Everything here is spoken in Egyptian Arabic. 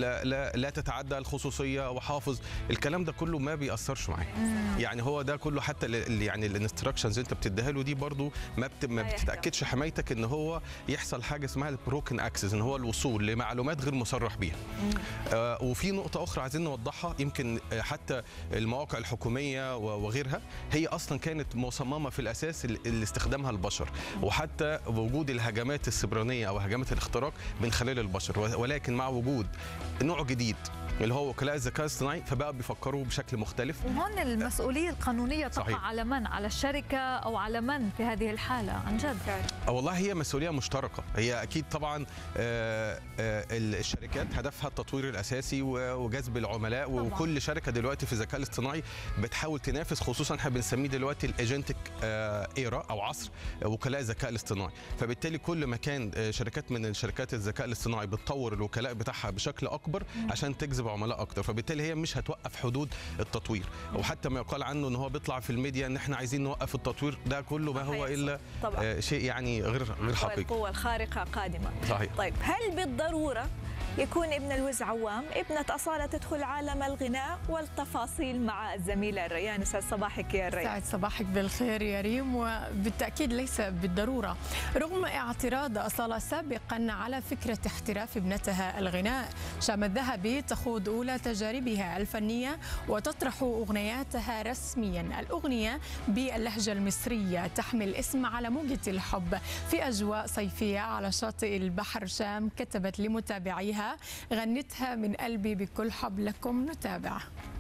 لا, لا, لا تتعدى الخصوصيه وحافظ الكلام ده كله ما بيأثرش معاه يعني هو ده كله حتى ال- ال- يعني الانستراكشنز انت بتديها له دي برضو ما بت ما ما يهتم. بتتاكدش حمايتك ان هو يحصل حاجه اسمها البروكن اكسس ان هو الوصول لمعلومات غير مصرح بيها آه وفي نقطه اخرى عايزين نوضحها يمكن آه، حتى المواقع الحكوميه و- وغيرها هي اصلا كانت مصممه في الاساس ل- لاستخدامها البشر وحتى وجود الهجمات السبرانيه او هجمات الاختراق من خلال البشر و- ولكن مع وجود نوع جديد اللي هو وكلاء الذكاء الاصطناعي فبقى بيفكروا بشكل مختلف وهون المسؤولية القانونية تقع صحيح. على من؟ على الشركة أو على من في هذه الحالة عن جد؟ آه والله هي مسؤوليه مشتركه هي اكيد طبعا آه، آه، الشركات هدفها التطوير الاساسي و- وجذب العملاء طبعاً. وكل شركه دلوقتي في الذكاء الاصطناعي بتحاول تنافس خصوصا احنا بنسميه دلوقتي الايجنتك ايرا او عصر وكلاء الذكاء الاصطناعي فبالتالي كل ما كان آه، شركات من الشركات الذكاء الاصطناعي بتطور الوكلاء بتاعها بشكل اكبر عشان تجذب عملاء اكتر فبالتالي هي مش هتوقف حدود التطوير وحتى ما يقال عنه ان هو بيطلع في الميديا ان احنا عايزين نوقف التطوير ده كله ما هو هيحصل. الا طبعا آه، شيء يعني غير غير حقيقي القوة الخارقة قادمة صحيح طيب هل بالضرورة يكون ابن الوز عوام ابنة أصالة تدخل عالم الغناء والتفاصيل مع الزميلة الريان يسعد صباحك يا ريان سعد صباحك بالخير يا ريم وبالتأكيد ليس بالضرورة رغم اعتراض أصالة سابقا على فكرة احتراف ابنتها الغناء شام الذهبي تخوض أولى تجاربها الفنية وتطرح أغنياتها رسميا الأغنية باللهجة المصرية تحمل اسم على موجة الحب في أجواء صيفية على شاطئ البحر شام كتبت لمتابعيها غنتها من قلبي بكل حب لكم نتابع